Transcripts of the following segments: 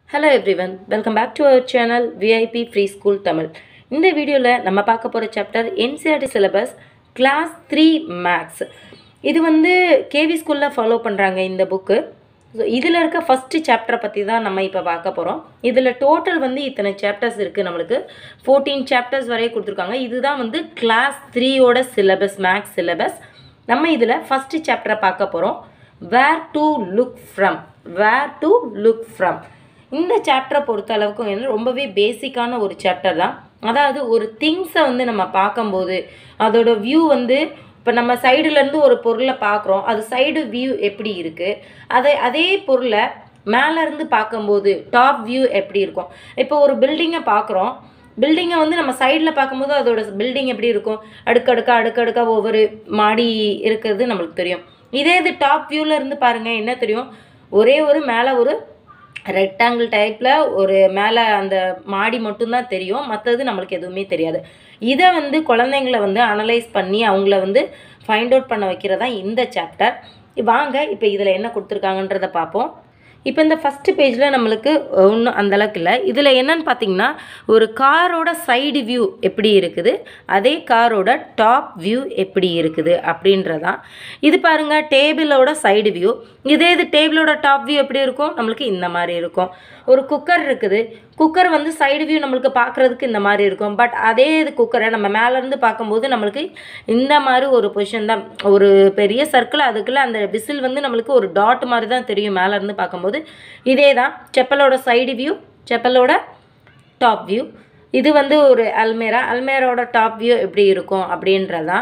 Hello everyone welcome back to our channel VIP free school Tamil இந்த வீடியோவில் நம்ம பார்க்க போகிற chapter NCERT syllabus class three maths இது வந்து கேவி ஸ்கூலில் ஃபாலோ பண்ணுறாங்க இந்த புக்கு ஸோ இதில் இருக்க ஃபஸ்ட்டு சாப்டரை பற்றி தான் நம்ம இப்போ பார்க்க போகிறோம் இதில் டோட்டல் வந்து இத்தனை சாப்டர்ஸ் இருக்குது நம்மளுக்கு ஃபோர்டீன் சாப்டர்ஸ் வரைய கொடுத்துருக்காங்க இதுதான் வந்து கிளாஸ் த்ரீயோட சிலபஸ் மேக்ஸ் சிலபஸ் நம்ம இதில் ஃபஸ்ட்டு சாப்டரை பார்க்க போகிறோம் where to look from where to look from இந்த சாப்டரை பொறுத்த அளவுக்கு வந்து ரொம்பவே பேசிக்கான ஒரு சாப்டர் தான் அதாவது ஒரு திங்ஸை வந்து நம்ம பார்க்கும்போது அதோட வியூ வந்து இப்போ நம்ம சைடுலேருந்து ஒரு பொருளை பார்க்குறோம் அது சைடு வியூ எப்படி இருக்குது அதை அதே பொருளை மேலேருந்து பார்க்கும்போது டாப் வியூ எப்படி இருக்கும் இப்போ ஒரு பில்டிங்கை பார்க்குறோம் பில்டிங்கை வந்து நம்ம சைடில் பார்க்கும்போது அதோட பில்டிங் எப்படி இருக்கும் அடுக்கடுக்கா அடுக்கடுக்கா ஒவ்வொரு மாடி இருக்கிறது நம்மளுக்கு தெரியும் இதே இது டாப் வியூவில் இருந்து பாருங்கள் என்ன தெரியும் ஒரே ஒரு மேலே ஒரு ரெக்டாங்கிள் டைப்பில் ஒரு மேலே அந்த மாடி மட்டும்தான் தெரியும் மற்றது நம்மளுக்கு எதுவுமே தெரியாது இதை வந்து குழந்தைங்கள வந்து அனலைஸ் பண்ணி அவங்கள வந்து ஃபைண்ட் அவுட் பண்ண வைக்கிறதா இந்த சாப்டர் வாங்க இப்போ இதில் என்ன கொடுத்துருக்காங்கன்றதை பார்ப்போம் இப்போ இந்த ஃபஸ்ட்டு பேஜில் நம்மளுக்கு ஒன்றும் அந்தளவுக்கு இல்லை இதில் என்னன்னு பார்த்தீங்கன்னா ஒரு காரோட சைடு வியூ எப்படி இருக்குது அதே காரோட டாப் வியூ எப்படி இருக்குது அப்படின்றதான் இது பாருங்கள் டேபிளோட சைடு வியூ இதே இது டேபிளோட டாப் வியூ எப்படி இருக்கும் நம்மளுக்கு இந்த மாதிரி இருக்கும் ஒரு குக்கர் இருக்குது குக்கர் வந்து சைடு வியூ நம்மளுக்கு பார்க்குறதுக்கு இந்த மாதிரி இருக்கும் பட் அதே இது குக்கரை நம்ம மேலேருந்து பார்க்கும்போது நம்மளுக்கு இந்த மாதிரி ஒரு பொசிஷன் தான் ஒரு பெரிய சர்க்கிள் அதுக்குள்ளே அந்த விசில் வந்து நம்மளுக்கு ஒரு டாட் மாதிரி தான் தெரியும் மேலேருந்து பார்க்கும்போது இதே தான் செப்பலோட சைடு வியூ செப்பலோட டாப் வியூ இது வந்து ஒரு அல்மேரா அல்மேராவோட டாப் வியூ எப்படி இருக்கும் அப்படின்றதான்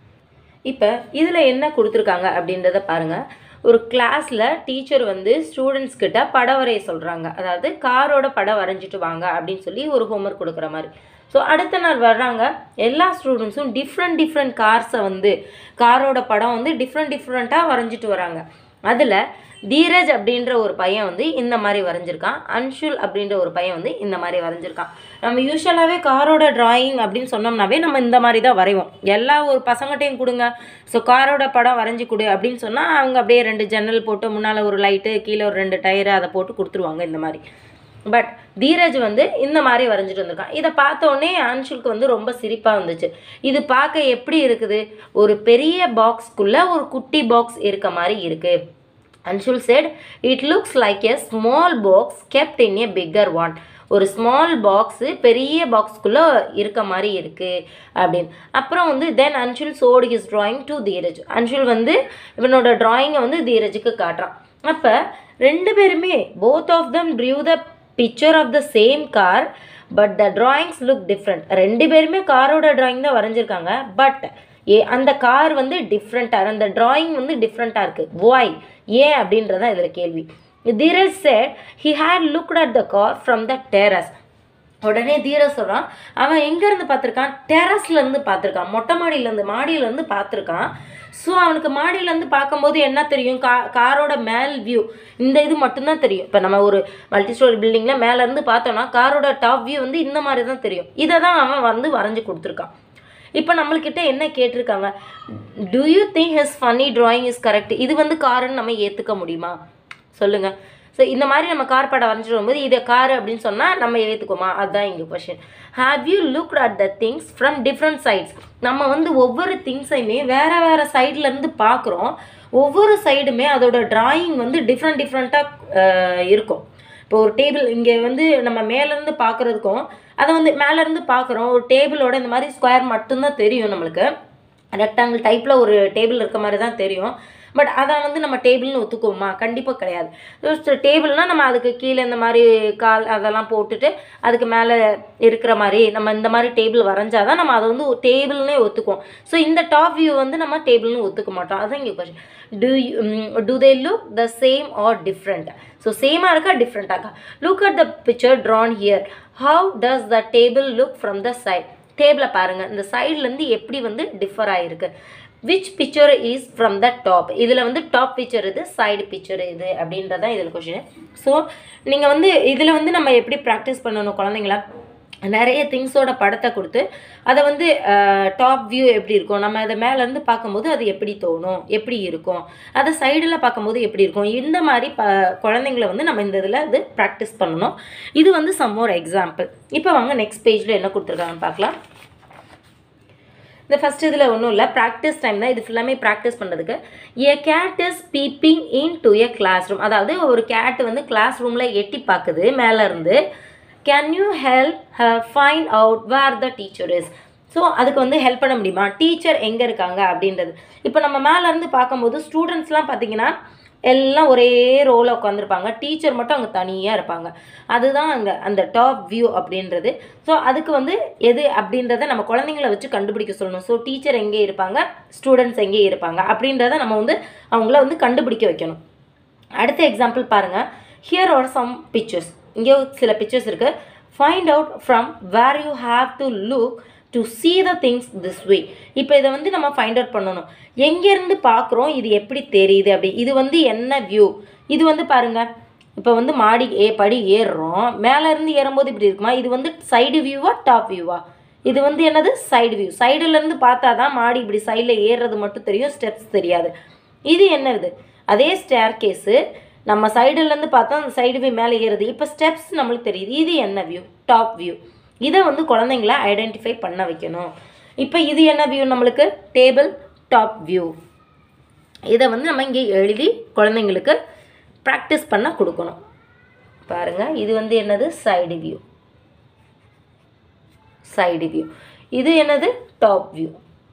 இப்போ இதில் என்ன கொடுத்துருக்காங்க அப்படின்றத பாருங்கள் ஒரு கிளாஸில் டீச்சர் வந்து ஸ்டூடெண்ட்ஸ் கிட்ட படம் வரைய சொல்கிறாங்க அதாவது காரோட படம் வரைஞ்சிட்டு வாங்க அப்படின்னு சொல்லி ஒரு ஹோம்ஒர்க் கொடுக்குற மாதிரி ஸோ அடுத்த நாள் வர்றாங்க எல்லா ஸ்டூடெண்ட்ஸும் டிஃப்ரெண்ட் டிஃப்ரெண்ட் கார்ஸை வந்து காரோட படம் வந்து டிஃப்ரெண்ட் டிஃப்ரெண்ட்டாக வரைஞ்சிட்டு வராங்க அதில் தீரஜ் அப்படின்ற ஒரு பையன் வந்து இந்த மாதிரி வரைஞ்சிருக்கான் அன்ஷுல் அப்படின்ற ஒரு பையன் வந்து இந்த மாதிரி வரைஞ்சிருக்கான் நம்ம யூஸ்வலாகவே காரோட டிராயிங் அப்படின்னு சொன்னோம்னாவே நம்ம இந்த மாதிரி தான் வரைவோம் எல்லா ஒரு பசங்கள்ட்டையும் கொடுங்க ஸோ காரோட படம் வரைஞ்சி கொடு அப்படின்னு சொன்னால் அவங்க அப்படியே ரெண்டு ஜன்னல் போட்டு முன்னால் ஒரு லைட்டு கீழே ஒரு ரெண்டு டயரு அதை போட்டு கொடுத்துருவாங்க இந்த மாதிரி பட் தீரஜ் வந்து இந்த மாதிரி வரைஞ்சிட்டு வந்திருக்கான் இதை பார்த்தோன்னே அன்ஷுலுக்கு வந்து ரொம்ப சிரிப்பாக வந்துச்சு இது பார்க்க எப்படி இருக்குது ஒரு பெரிய பாக்ஸ்க்குள்ளே ஒரு குட்டி பாக்ஸ் இருக்க மாதிரி இருக்குது Anshul said it looks like a small box kept in a bigger one ஒரு ஸ்மால் பாக்ஸு பெரிய பாக்ஸ்க்குள்ளே இருக்க மாதிரி இருக்குது அப்படின்னு அப்புறம் வந்து then Anshul showed his drawing to Dheeraj Anshul வந்து இவனோட ட்ராயிங்கை வந்து தீரஜுக்கு காட்டுறான் அப்போ ரெண்டு பேருமே both of them drew the picture of the same car but the drawings look different ரெண்டு பேருமே காரோட ட்ராயிங் தான் வரைஞ்சிருக்காங்க பட் ஏ அந்த கார் வந்து டிஃப்ரெண்ட்டாக அந்த ட்ராயிங் வந்து டிஃப்ரெண்ட்டாக இருக்குது வாய் ஏன் அப்படின்றதான் இதில் கேள்வி Dheeraj said he had looked at the car from the terrace உடனே தீரஜ் சொல்கிறான் அவன் எங்கேருந்து பார்த்துருக்கான் டெரஸ்லேருந்து பார்த்துருக்கான் மொட்டை மாடியிலேருந்து மாடியிலேருந்து பார்த்துருக்கான் ஸோ அவனுக்கு மாடியிலேருந்து பார்க்கும்போது என்ன தெரியும் கா காரோட மேல் வியூ இந்த இது மட்டும்தான் தெரியும் இப்போ நம்ம ஒரு மல்டி ஸ்டோரி பில்டிங்கில் மேலேருந்து பார்த்தோன்னா காரோட டாப் வியூ வந்து இந்த மாதிரி தான் தெரியும் இதை தான் அவன் வந்து வரைஞ்சி கொடுத்துருக்கான் இப்போ நம்மள்கிட்ட என்ன கேட்டிருக்காங்க do you think his funny drawing is correct இது வந்து காருன்னு நம்ம ஏற்றுக்க முடியுமா சொல்லுங்கள் ஸோ இந்த மாதிரி நம்ம கார் படம் வரைஞ்சிட்டு வரும்போது இதை கார் அப்படின்னு சொன்னால் நம்ம ஏற்றுக்குமா அதுதான் இங்கே question have you look at the things from different sides நம்ம வந்து ஒவ்வொரு திங்ஸையுமே வேறு வேறு சைட்லேருந்து பார்க்குறோம் ஒவ்வொரு சைடுமே அதோட டிராயிங் வந்து டிஃப்ரெண்ட் டிஃப்ரெண்ட்டாக இருக்கும் இப்போ ஒரு டேபிள் இங்கே வந்து நம்ம மேலேருந்து பார்க்குறதுக்கும் அதை வந்து மேலேருந்து பார்க்குறோம் ஒரு டேபிளோட இந்த மாதிரி ஸ்கொயர் மட்டும்தான் தெரியும் நம்மளுக்கு ரெக்டாங்கிள் டைப்பில் ஒரு டேபிள் இருக்க மாதிரி தான் தெரியும் பட் அதை வந்து நம்ம டேபிள்னு ஒத்துக்குவோமா கண்டிப்பாக கிடையாது டேபிள்னால் நம்ம அதுக்கு கீழே இந்த மாதிரி கால் அதெல்லாம் போட்டுட்டு அதுக்கு மேலே இருக்கிற மாதிரி நம்ம இந்த மாதிரி டேபிள் வரைஞ்சாதான் தான் நம்ம அதை வந்து டேபிள்னே ஒத்துக்குவோம் ஸோ இந்த டாப் வியூ வந்து நம்ம டேபிள்னு ஒத்துக்க மாட்டோம் அதுதான் இங்கே question do do they look the same or different so சேமாக இருக்கா டிஃப்ரெண்ட்டாக இருக்கா look at the picture drawn here how does the table look from the side டேபிளை பாருங்கள் இந்த சைட்லேருந்து எப்படி வந்து டிஃபர் ஆகிருக்கு which picture is from the top இதில் வந்து டாப் பிக்சர் இது சைடு பிக்சர் இது அப்படின்றதான் இதில் கொஷின் ஸோ நீங்கள் வந்து இதில் வந்து நம்ம எப்படி ப்ராக்டிஸ் பண்ணணும் குழந்தைங்களா நிறைய திங்ஸோட படத்தை கொடுத்து அதை வந்து டாப் வியூ எப்படி இருக்கும் நம்ம அதை மேலேருந்து பார்க்கும்போது அது எப்படி தோணும் எப்படி இருக்கும் அதை சைடில் பார்க்கும்போது எப்படி இருக்கும் இந்த மாதிரி ப குழந்தைங்கள வந்து நம்ம இந்த இதில் இது ப்ராக்டிஸ் பண்ணணும் இது வந்து சம் ஒரு எக்ஸாம்பிள் இப்போ வாங்க நெக்ஸ்ட் பேஜில் என்ன கொடுத்துருக்காங்கன்னு பார்க்கலாம் இந்த ஃபஸ்ட் இதில் ஒன்றும் இல்லை ப்ராக்டிஸ் டைம் தான் இது ஃபுல்லாமே ப்ராக்டிஸ் பண்ணுறதுக்கு a cat is peeping into a classroom அதாவது ஒரு கேட் வந்து கிளாஸ் ரூமில் எட்டி பார்க்குது மேலே இருந்து can you help find out where the teacher is so அதுக்கு வந்து ஹெல்ப் பண்ண முடியுமா டீச்சர் எங்கே இருக்காங்க அப்படின்றது இப்போ நம்ம மேலேருந்து பார்க்கும்போது ஸ்டூடெண்ட்ஸ்லாம் பார்த்தீங்கன்னா எல்லாம் ஒரே ரோவில் உட்காந்துருப்பாங்க டீச்சர் மட்டும் அங்கே தனியாக இருப்பாங்க அதுதான் அங்கே அந்த டாப் வியூ அப்படின்றது ஸோ அதுக்கு வந்து எது அப்படின்றத நம்ம குழந்தைங்கள வச்சு கண்டுபிடிக்க சொல்லணும் ஸோ டீச்சர் எங்கே இருப்பாங்க ஸ்டூடெண்ட்ஸ் எங்கே இருப்பாங்க அப்படின்றத நம்ம வந்து அவங்கள வந்து கண்டுபிடிக்க வைக்கணும் அடுத்த எக்ஸாம்பிள் பாருங்கள் ஹியர் ஆர் சம் பிக்சர்ஸ் இங்கே சில பிக்சர்ஸ் இருக்குது find out from where you have to look to see the things this way இப்போ இதை வந்து நம்ம ஃபைண்ட் அவுட் பண்ணணும் எங்கேருந்து பார்க்குறோம் இது எப்படி தெரியுது அப்படி இது வந்து என்ன வியூ இது வந்து பாருங்கள் இப்போ வந்து மாடி ஏ படி ஏறுறோம் மேலே இருந்து ஏறும்போது இப்படி இருக்குமா இது வந்து சைடு வியூவா டாப் வியூவா இது வந்து என்னது சைடு வியூ சைடுலேருந்து பார்த்தா தான் மாடி இப்படி சைடில் ஏறுறது மட்டும் தெரியும் ஸ்டெப்ஸ் தெரியாது இது என்னது அதே ஸ்டேர் கேஸு நம்ம சைடுலேருந்து பார்த்தா அந்த சைடு வியூ மேலே ஏறுது இப்போ ஸ்டெப்ஸ் நம்மளுக்கு தெரியுது இது என்ன வியூ டாப் வியூ இதை வந்து குழந்தைங்கள ஐடென்டிஃபை பண்ண வைக்கணும் இப்போ இது என்ன வியூ நம்மளுக்கு டேபிள் டாப் வியூ இதை வந்து நம்ம இங்கே எழுதி குழந்தைங்களுக்கு ப்ராக்டிஸ் பண்ண கொடுக்கணும் பாருங்கள் இது வந்து என்னது சைடு வியூ சைடு வியூ இது என்னது டாப் வியூ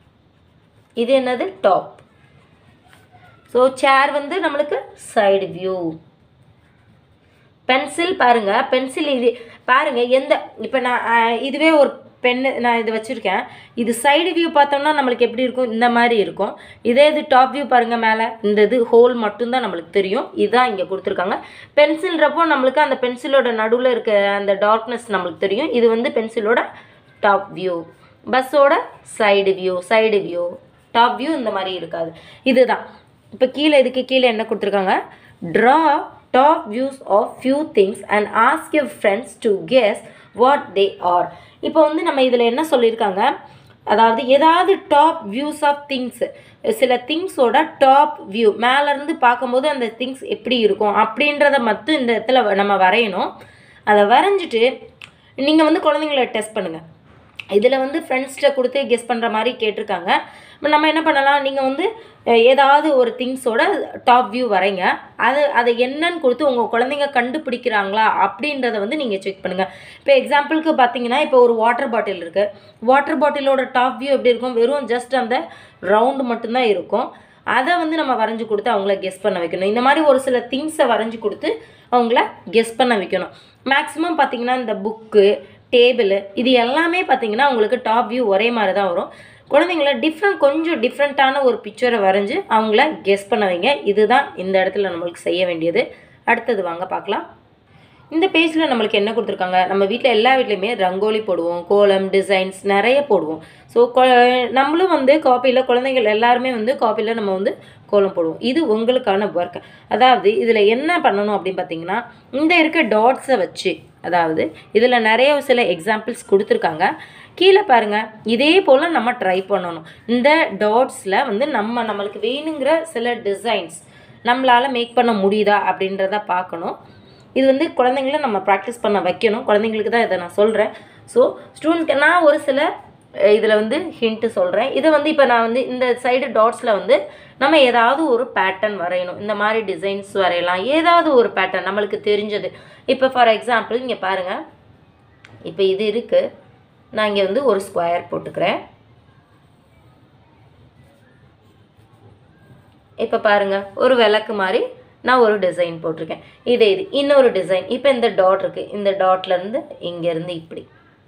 இது என்னது டாப் ஸோ சேர் வந்து நம்மளுக்கு சைடு வியூ பென்சில் பாருங்க பென்சில் இது பாருங்க எந்த இப்போ நான் அஹ், இதுவே ஒரு பென்னு நான் இது வச்சுருக்கேன் இது சைடு வியூ பார்த்தோம்னா நம்மளுக்கு எப்படி இருக்கும் இந்த மாதிரி இருக்கும் இதே இது டாப் வியூ பாருங்கள் மேலே இந்த இது ஹோல் மட்டும்தான் நம்மளுக்கு தெரியும் இதுதான் இங்கே கொடுத்துருக்காங்க பென்சில்ன்றப்போ நம்மளுக்கு அந்த பென்சிலோட நடுவில் இருக்க அந்த டார்க்னஸ் நம்மளுக்கு தெரியும் இது வந்து பென்சிலோட டாப் வியூ பஸ்ஸோட side view side view top view இந்த மாதிரி இருக்காது இதுதான் இப்போ கீழே இதுக்கு கீழே என்ன கொடுத்துருக்காங்க draw top views of few things and ask your friends to guess what they are இப்போ வந்து நம்ம இதில் என்ன சொல்லியிருக்காங்க அதாவது ஏதாவது டாப் வியூஸ் ஆஃப் திங்ஸ் சில திங்ஸோட டாப் வியூ மேலேருந்து பார்க்கும்போது அந்த திங்ஸ் எப்படி இருக்கும் அப்படின்றத மட்டும் இந்த இடத்துல வ- நம்ம வரையணும் அதை வரைஞ்சிட்டு நீங்கள் வந்து குழந்தைங்கள டெஸ்ட் பண்ணுங்கள் இதில் வந்து ஃப்ரெண்ட்ஸ்கிட்ட கொடுத்து கெஸ் பண்ணுற மாதிரி கேட்டிருக்காங்க இப்ப நம்ம என்ன பண்ணலாம் நீங்கள் வந்து அஹ், ஏதாவது ஒரு திங்ஸோட டாப் வியூ வரைங்க அது அதை என்னன்னு கொடுத்து உங்கள் குழந்தைங்க கண்டுபிடிக்கிறாங்களா அப்படின்றத வந்து நீங்கள் செக் பண்ணுங்கள் இப்போ எக்ஸாம்பிளுக்கு பார்த்தீங்கன்னா இப்போ ஒரு வாட்டர் பாட்டில் இருக்குது வாட்டர் பாட்டிலோட டாப் வியூ எப்படி இருக்கும் வெறும் ஜஸ்ட் அந்த ரவுண்டு மட்டும்தான் இருக்கும் அதை வந்து நம்ம வரைஞ்சி கொடுத்து அவங்கள கெஸ் பண்ண வைக்கணும் இந்த மாதிரி ஒரு சில திங்ஸை வரைஞ்சி கொடுத்து அவங்கள கெஸ் பண்ண வைக்கணும் மேக்ஸிமம் பார்த்தீங்கன்னா இந்த புக்கு டேபிள் இது எல்லாமே பார்த்தீங்கன்னா உங்களுக்கு டாப் வியூ ஒரே மாதிரி தான் வரும் குழந்தைங்கள டிஃப்ரெண்ட் கொஞ்சம் டிஃப்ரெண்ட்டான ஒரு பிக்சரை வரைஞ்சி அவங்கள கெஸ் பண்ண வைங்க இதுதான் இந்த இடத்துல நம்மளுக்கு செய்ய வேண்டியது அடுத்தது வாங்க பார்க்கலாம் இந்த பேஜில் நம்மளுக்கு என்ன கொடுத்துருக்காங்க நம்ம வீட்டில் எல்லா வீட்லேயுமே ரங்கோலி போடுவோம் கோலம் டிசைன்ஸ் நிறைய போடுவோம் ஸோ நம்மளும் வந்து காப்பியில் குழந்தைகள் எல்லாருமே வந்து காப்பியில் நம்ம வந்து கோலம் போடுவோம் இது உங்களுக்கான ஒர்க் அதாவது இதில் என்ன பண்ணணும் அப்படின்னு பார்த்தீங்கன்னா இந்த இருக்க டாட்ஸை வச்சு அதாவது இதில் நிறைய சில எக்ஸாம்பிள்ஸ் கொடுத்துருக்காங்க கீழே பாருங்கள் இதே போல் நம்ம ட்ரை பண்ணணும் இந்த டாட்ஸில் வந்து நம்ம நம்மளுக்கு வேணுங்கிற சில டிசைன்ஸ் நம்மளால் மேக் பண்ண முடியுதா அப்படின்றத பார்க்கணும் இது வந்து குழந்தைங்கள நம்ம ப்ராக்டிஸ் பண்ண வைக்கணும் குழந்தைங்களுக்கு தான் இதை நான் சொல்கிறேன் ஸோ ஸ்டூடெண்ட்ஸ்க்கு நான் ஒரு சில இதில் வந்து ஹிண்ட்டு சொல்கிறேன் இதை வந்து இப்போ நான் வந்து இந்த சைடு டாட்ஸில் வந்து நம்ம ஏதாவது ஒரு பேட்டர்ன் வரையணும் இந்த மாதிரி டிசைன்ஸ் வரையலாம் ஏதாவது ஒரு பேட்டர்ன் நம்மளுக்கு தெரிஞ்சது இப்போ ஃபார் எக்ஸாம்பிள் இங்கே பாருங்கள் இப்போ இது இருக்குது நான் இங்கே வந்து ஒரு ஸ்கொயர் போட்டுக்கிறேன் இப்போ பாருங்கள் ஒரு விளக்கு மாதிரி நான் ஒரு டிசைன் போட்டிருக்கேன் இதே இது இன்னொரு டிசைன் இப்போ இந்த டாட் இருக்குது இந்த டாட்லேருந்து இங்கேருந்து இப்படி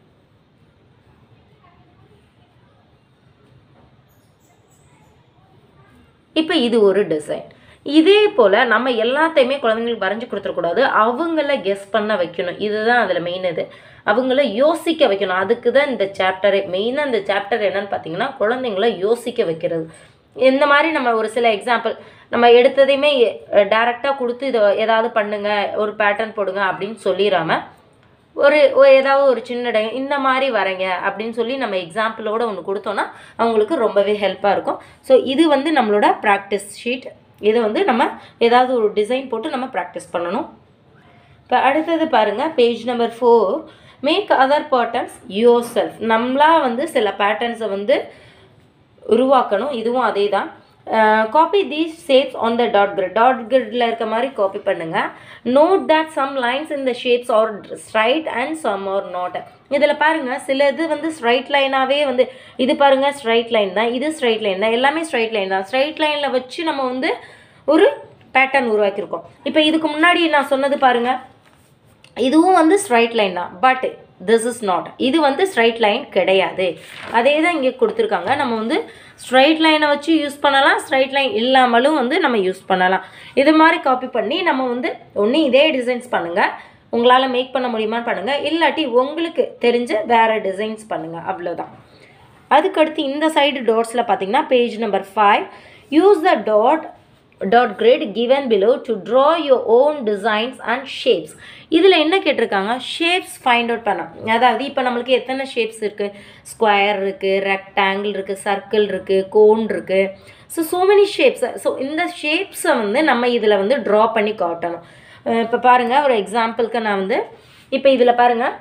இப்போ இது ஒரு டிசைன் இதே போல் நம்ம எல்லாத்தையுமே குழந்தைங்களுக்கு வரைஞ்சி கொடுத்துடக்கூடாது அவங்கள கெஸ் பண்ண வைக்கணும் இதுதான் அதில் மெயின் இது அவங்கள யோசிக்க வைக்கணும் அதுக்கு தான் இந்த சாப்டரே மெயினாக இந்த சாப்டர் என்னன்னு பார்த்தீங்கன்னா குழந்தைங்கள யோசிக்க வைக்கிறது இந்த மாதிரி நம்ம ஒரு சில எக்ஸாம்பிள் நம்ம எடுத்ததையுமே டேரெக்டாக கொடுத்து இதை ஏதாவது பண்ணுங்க ஒரு பேட்டர்ன் போடுங்க அப்படின்னு சொல்லிடாம ஒரு ஒரு- ஏதாவது ஒரு சின்ன இடம் இந்த மாதிரி வரைங்க அப்படின்னு சொல்லி நம்ம எக்ஸாம்பிளோட ஒன்று கொடுத்தோன்னா அவங்களுக்கு ரொம்பவே ஹெல்ப்பாக இருக்கும் ஸோ இது வந்து நம்மளோட ப்ராக்டிஸ் ஷீட் இது வந்து நம்ம ஏதாவது ஒரு டிசைன் போட்டு நம்ம ப்ராக்டிஸ் பண்ணணும் இப்போ அடுத்தது பாருங்கள் page number four make other patterns yourself நம்மளா வந்து சில பேட்டர்ன்ஸை வந்து உருவாக்கணும் இதுவும் அதே தான் copy these shapes on the dot grid dot கிரிட்ல இருக்க மாதிரி காப்பி பண்ணுங்க நோட் தட் சம் லைன்ஸ் இந்த shapes are straight and some are not இதில் பாருங்க சில இது வந்து ஸ்ட்ரைட் லைனாகவே வந்து இது பாருங்க ஸ்ட்ரைட் லைன் தான் இது ஸ்ட்ரைட் லைன் தான் எல்லாமே ஸ்ட்ரைட் லைன் தான் ஸ்ட்ரைட் லைனில் வச்சு நம்ம வந்து ஒரு பேட்டர்ன் உருவாக்கியிருக்கோம் இப்போ இதுக்கு முன்னாடி நான் சொன்னது பாருங்க இதுவும் வந்து ஸ்ட்ரைட் லைன் தான் பட் திஸ் இஸ் நாட் இது வந்து ஸ்ட்ரைட் லைன் கிடையாது அதே தான் இங்கே கொடுத்துருக்காங்க நம்ம வந்து ஸ்ட்ரைட் லைனை வச்சு யூஸ் பண்ணலாம் ஸ்ட்ரைட் லைன் இல்லாமலும் வந்து நம்ம யூஸ் பண்ணலாம் இது மாதிரி காப்பி பண்ணி நம்ம வந்து ஒன்று இதே டிசைன்ஸ் பண்ணுங்கள் உங்களால் மேக் பண்ண முடியுமான்னு பண்ணுங்கள் இல்லாட்டி உங்களுக்கு தெரிஞ்ச வேறு டிசைன்ஸ் பண்ணுங்கள் அவ்வளோதான் அதுக்கடுத்து இந்த சைடு டாட்ஸில் பார்த்தீங்கன்னா page number five use the dot dot grid given below to draw your own designs and shapes இதில் என்ன கேட்டிருக்காங்க ஷேப்ஸ் ஃபைண்ட் அவுட் பண்ண அதாவது இப்போ நம்மளுக்கு எத்தனை ஷேப்ஸ் இருக்குது ஸ்கொயர் இருக்குது ரெக்டாங்கிள் இருக்குது சர்க்கிள் இருக்குது கோன் இருக்குது so so many shapes so இந்த ஷேப்ஸை வந்து நம்ம இதில் வந்து ட்ரா பண்ணி காட்டணும் இப்போ பாருங்கள் ஒரு எக்ஸாம்பிளுக்கு நான் வந்து இப்போ இதில் பாருங்கள்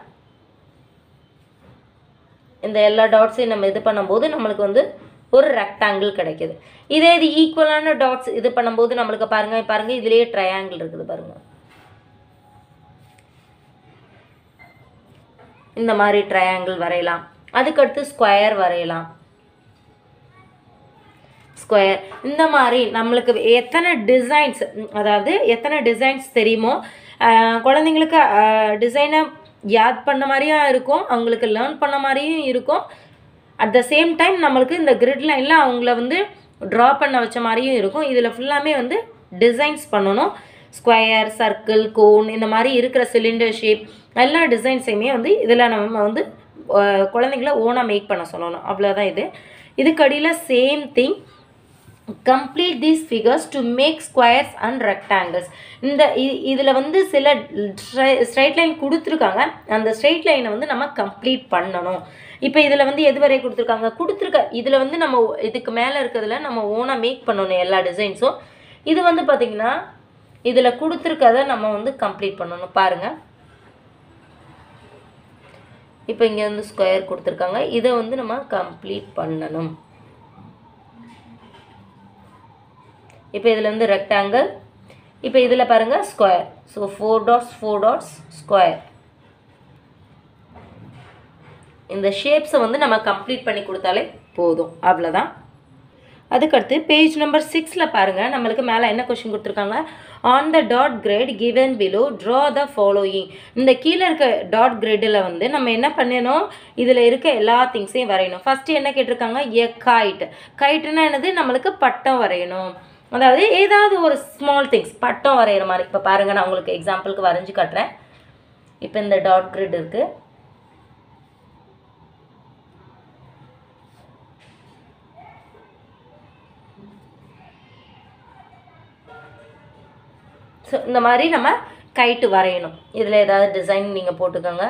இந்த எல்லா டாட்ஸையும் நம்ம இது பண்ணும்போது நம்மளுக்கு வந்து ஒரு ரெக்டாங்கிள் கிடைக்குது இதே இது ஈக்குவலான டாட்ஸ் இது பண்ணும்போது நம்மளுக்கு பாருங்க பாருங்க இதுலயே ட்ரையாங்கிள் இருக்குது பாருங்க இந்த மாதிரி ட்ரையாங்கிள் வரையலாம் அதுக்கடுத்து ஸ்கொயர் வரையலாம் ஸ்கொயர் இந்த மாதிரி நம்மளுக்கு எத்தனை டிசைன்ஸ் அதாவது எத்தனை டிசைன்ஸ் தெரியுமோ ஆஹ் குழந்தைங்களுக்கு டிசைனை யாத் பண்ண மாதிரியும் இருக்கும் அவங்களுக்கு லேர்ன் பண்ண மாதிரியும் இருக்கும் அட் த சேம் டைம் நம்மளுக்கு இந்த கிரிட் லைனில் அவங்கள வந்து ட்ரா பண்ண வச்ச மாதிரியும் இருக்கும் இதில் ஃபுல்லாமே வந்து டிசைன்ஸ் பண்ணணும் ஸ்கொயர் சர்க்கிள் கோன் இந்த மாதிரி இருக்கிற சிலிண்டர் ஷேப் எல்லா டிசைன்ஸையுமே வந்து இதில் நம்ம வந்து அஹ், குழந்தைங்கள ஓனாக மேக் பண்ண சொல்லணும் அவ்வளோதான் இது இதுக்கடியில் same thing complete these figures to make squares and rectangles இந்த இதில் வந்து சில ஸ்ட்ரைட் லைன் கொடுத்துருக்காங்க அந்த ஸ்ட்ரைட் லைனை வந்து நம்ம கம்ப்ளீட் பண்ணணும் இப்போ இதில் வந்து எது வரை கொடுத்துருக்காங்க கொடுத்துருக்க இதில் வந்து நம்ம இதுக்கு மேலே இருக்கிறதுல நம்ம ஓனாக மேக் பண்ணணும் எல்லா டிசைன்ஸும் இது வந்து பார்த்திங்கன்னா இதில் கொடுத்துருக்கத நம்ம வந்து கம்ப்ளீட் பண்ணணும் பாருங்கள் இப்போ இங்கே வந்து ஸ்கொயர் கொடுத்துருக்காங்க இதை வந்து நம்ம கம்ப்ளீட் பண்ணணும் இப்போ இதில் வந்து ரெக்டாங்கிள் இப்போ இதில் பாருங்கள் square so four dots four dots square இந்த ஷேப்ஸை வந்து நம்ம கம்ப்ளீட் பண்ணி கொடுத்தாலே போதும் அவ்வளோதான் அதுக்கடுத்து பேஜ் நம்பர் சிக்ஸில் பாருங்கள் நம்மளுக்கு மேலே என்ன கொஷின் கொடுத்துருக்காங்க on the dot grid given below draw the following இந்த கீழே இருக்க டாட் கிரேடில் வந்து நம்ம என்ன பண்ணணும் இதில் இருக்க எல்லா திங்ஸையும் வரையணும் ஃபஸ்ட்டு என்ன கேட்டிருக்காங்க எ கைட் கைட்டுன்னா என்னது நம்மளுக்கு பட்டம் வரையணும் அதாவது ஏதாவது ஒரு ஸ்மால் திங்ஸ் பட்டம் வரைகிற மாதிரி இப்போ பாருங்கள் நான் உங்களுக்கு எக்ஸாம்பிளுக்கு வரைஞ்சி காட்டுறேன் இப்போ இந்த டாட் கிரிட் இருக்குது ஸோ இந்த மாதிரி நம்ம கைட்டு வரையணும் இதில் ஏதாவது டிசைன் நீங்கள் போட்டுக்கோங்க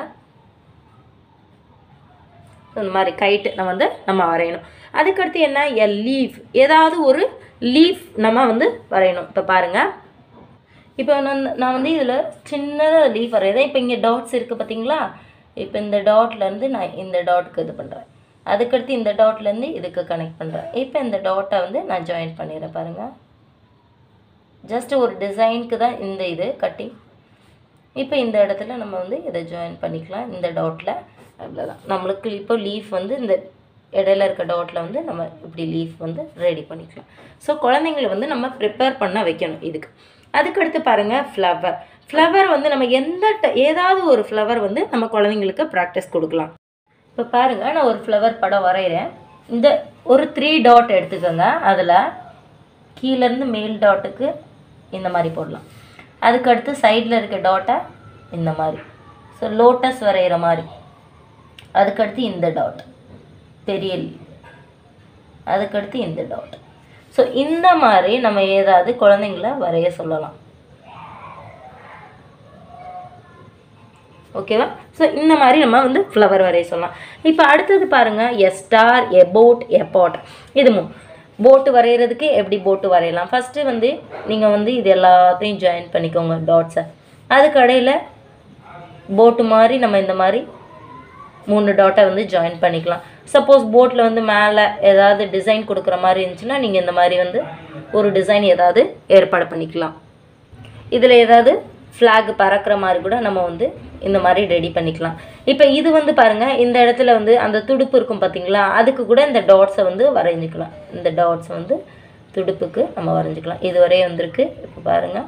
இந்த மாதிரி கைட்டு நம்ம வந்து நம்ம வரையணும் அதுக்கடுத்து என்ன எ லீஃப் ஏதாவது ஒரு லீஃப் நம்ம வந்து வரையணும் இப்போ பாருங்கள் இப்போ நான் நான் வந்து இதில் சின்னதாக லீஃப் வரையறேன் இப்போ இங்கே டாட்ஸ் இருக்குது பார்த்தீங்களா இப்போ இந்த டாட்லேருந்து நான் இந்த டாட்டுக்கு இது பண்ணுறேன் அதுக்கடுத்து இந்த டாட்லேருந்து இதுக்கு கனெக்ட் பண்ணுறேன் இப்போ இந்த டாட்டை வந்து நான் ஜாயின் பண்ணிடுறேன் பாருங்கள் ஜஸ்ட் ஒரு டிசைனுக்கு தான் இந்த இது கட்டிங் இப்போ இந்த இடத்துல நம்ம வந்து இதை ஜாயின் பண்ணிக்கலாம் இந்த டாட்டில் அவ்வளோதான் நம்மளுக்கு இப்போ லீஃப் வந்து இந்த இடையில இருக்க டாட்டில் வந்து நம்ம இப்படி லீஃப் வந்து ரெடி பண்ணிக்கலாம் ஸோ குழந்தைங்களை வந்து நம்ம ப்ரிப்பேர் பண்ண வைக்கணும் இதுக்கு அதுக்கடுத்து பாருங்கள் ஃப்ளவர் ஃப்ளவர் வந்து நம்ம எந்த ட- ஏதாவது ஒரு ஃப்ளவர் வந்து நம்ம குழந்தைங்களுக்கு ப்ராக்டிஸ் கொடுக்கலாம் இப்போ பாருங்கள் நான் ஒரு ஃப்ளவர் படம் வரைகிறேன் இந்த ஒரு த்ரீ டாட் எடுத்துக்கோங்க அதில் கீழேருந்து மேல் டாட்டுக்கு இந்த மாதிரி போடலாம் அதுக்கடுத்து சைடில் இருக்க டாட்டை இந்த மாதிரி ஸோ லோட்டஸ் வரைகிற மாதிரி அதுக்கடுத்து இந்த டாட் பெரிய leaf. அதுக்கடுத்து இந்த டாட் ஸோ இந்த மாதிரி நம்ம ஏதாவது குழந்தைங்கள வரைய சொல்லலாம் ஓகேவா ஸோ இந்த மாதிரி நம்ம வந்து ஃப்ளவர் வரைய சொல்லலாம் இப்போ அடுத்தது பாருங்கள் எ ஸ்டார் எ போட் எ பாட் இது மூ போட்டு வரைகிறதுக்கு எப்படி போட்டு வரையலாம் ஃபஸ்ட்டு வந்து நீங்கள் வந்து இது எல்லாத்தையும் ஜாயின் பண்ணிக்கோங்க டாட்ஸை அதுக்கு இடையில போட்டு மாதிரி நம்ம இந்த மாதிரி மூணு டாட்டை வந்து ஜாயின் பண்ணிக்கலாம் சப்போஸ் போட்டில் வந்து மேலே ஏதாவது டிசைன் கொடுக்குற மாதிரி இருந்துச்சுன்னா நீங்கள் இந்த மாதிரி வந்து ஒரு டிசைன் ஏதாவது ஏற்பாடு பண்ணிக்கலாம் இதில் ஏதாவது ஃப்ளாக் பறக்கிற மாதிரி கூட நம்ம வந்து இந்த மாதிரி ரெடி பண்ணிக்கலாம் இப்போ இது வந்து பாருங்கள் இந்த இடத்துல வந்து அந்த துடுப்பு இருக்கும் பார்த்தீங்களா அதுக்கு கூட இந்த டாட்ஸை வந்து வரைஞ்சிக்கலாம் இந்த டாட்ஸ் வந்து துடுப்புக்கு நம்ம வரைஞ்சிக்கலாம் இது வரையும் வந்திருக்கு இப்போ பாருங்கள்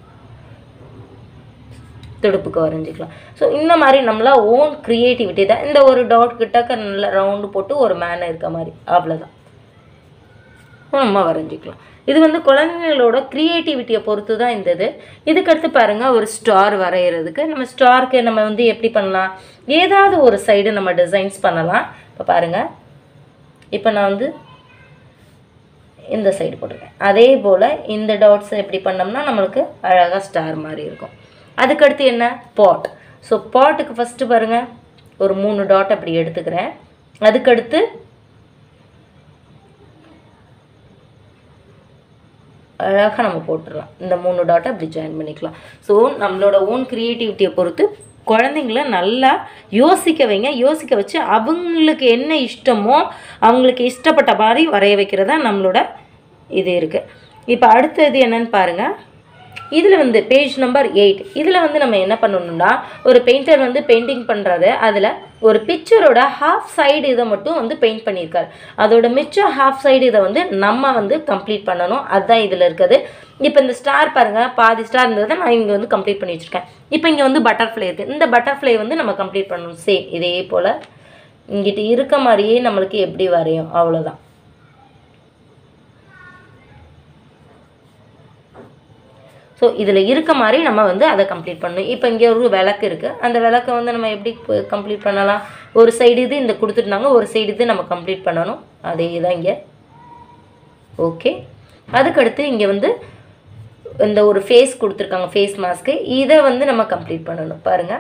துடுப்புக்கு வரைஞ்சிக்கலாம் ஸோ இந்த மாதிரி நம்மளா ஓன் க்ரியேட்டிவிட்டி தான் இந்த ஒரு டாட் கிட்டக்க நல்ல ரவுண்டு போட்டு ஒரு மேனை இருக்க மாதிரி அவ்வளோதான் நம்ம வரைஞ்சிக்கலாம் இது வந்து குழந்தைங்களோட க்ரியேட்டிவிட்டியை பொறுத்து தான் இந்த இது இதுக்கடுத்து பாருங்கள் ஒரு ஸ்டார் வரைகிறதுக்கு நம்ம ஸ்டாருக்கு நம்ம வந்து எப்படி பண்ணலாம் ஏதாவது ஒரு சைடு நம்ம டிசைன்ஸ் பண்ணலாம் இப்போ பாருங்கள் இப்போ நான் வந்து இந்த சைடு போட்டிருக்கேன் அதே போல் இந்த டாட்ஸை எப்படி பண்ணோம்னா நம்மளுக்கு அழகாக ஸ்டார் மாதிரி இருக்கும் அதுக்கடுத்து என்ன பாட் ஸோ பாட்டுக்கு ஃபஸ்ட்டு பாருங்கள் ஒரு மூணு டாட் அப்படி எடுத்துக்கிறேன் அதுக்கடுத்து அழகாக நம்ம போட்டுடலாம் இந்த மூணு டாட்டை அப்படி ஜாயின் பண்ணிக்கலாம் ஸோ நம்மளோட ஓன் க்ரியேட்டிவிட்டியை பொறுத்து குழந்தைங்கள நல்லா யோசிக்க வைங்க யோசிக்க வச்சு அவங்களுக்கு என்ன இஷ்டமோ அவங்களுக்கு இஷ்டப்பட்ட மாதிரி வரைய வைக்கிறதா நம்மளோட இது இருக்குது இப்போ அடுத்தது என்னன்னு பாருங்கள் இதில் வந்து பேஜ் நம்பர் எயிட் இதில் வந்து நம்ம என்ன பண்ணணும்னா ஒரு பெயிண்டர் வந்து பெயிண்டிங் பண்ணுறாரு அதில் ஒரு பிக்சரோட ஹாஃப் சைடு இதை மட்டும் வந்து பெயிண்ட் பண்ணியிருக்காரு அதோட மிச்சம் ஹாஃப் சைடு இதை வந்து நம்ம வந்து கம்ப்ளீட் பண்ணணும் அதுதான் இதில் இருக்குது இப்போ இந்த ஸ்டார் பாருங்கள் பாதி ஸ்டார் இருந்ததை நான் இங்கே வந்து கம்ப்ளீட் பண்ணி வச்சுருக்கேன் இப்போ இங்கே வந்து பட்டர்ஃப்ளை இருக்குது இந்த பட்டர்ஃப்ளை வந்து நம்ம கம்ப்ளீட் பண்ணணும் சேம் இதே போல் இங்கிட்ட இருக்க மாதிரியே நம்மளுக்கு எப்படி வரையும் அவ்வளோதான் ஸோ இதில் இருக்க மாதிரி நம்ம வந்து அதை கம்ப்ளீட் பண்ணணும் இப்போ இங்கே ஒரு விளக்கு இருக்குது அந்த விளக்கை வந்து நம்ம எப்படி கம்ப்ளீட் பண்ணலாம் ஒரு சைடு இது இந்த கொடுத்துருந்தாங்க ஒரு சைடு இது நம்ம கம்ப்ளீட் பண்ணணும் அதே தான் இங்கே ஓகே அதுக்கடுத்து இங்கே வந்து இந்த ஒரு ஃபேஸ் கொடுத்துருக்காங்க ஃபேஸ் மாஸ்க்கு இதை வந்து நம்ம கம்ப்ளீட் பண்ணணும் பாருங்கள்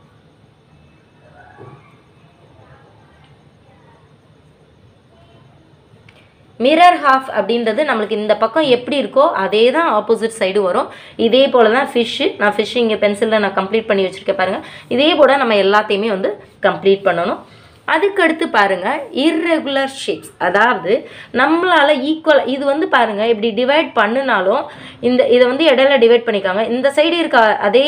மிரர் ஹாஃப் அப்படின்றது நம்மளுக்கு இந்த பக்கம் எப்படி இருக்கோ அதே தான் ஆப்போசிட் சைடு வரும் இதே போல் தான் ஃபிஷ்ஷு நான் ஃபிஷ்ஷு இங்கே பென்சிலில் நான் கம்ப்ளீட் பண்ணி வச்சுருக்கேன் பாருங்கள் இதே போல் நம்ம எல்லாத்தையுமே வந்து கம்ப்ளீட் பண்ணணும் அதுக்கடுத்து பாருங்கள் இர்ரெகுலர் ஷேப்ஸ் அதாவது நம்மளால் ஈக்குவல் இது வந்து பாருங்கள் இப்படி டிவைட் பண்ணினாலும் இந்த இதை வந்து இடையில டிவைட் பண்ணிக்காங்க இந்த சைடு இருக்க அதே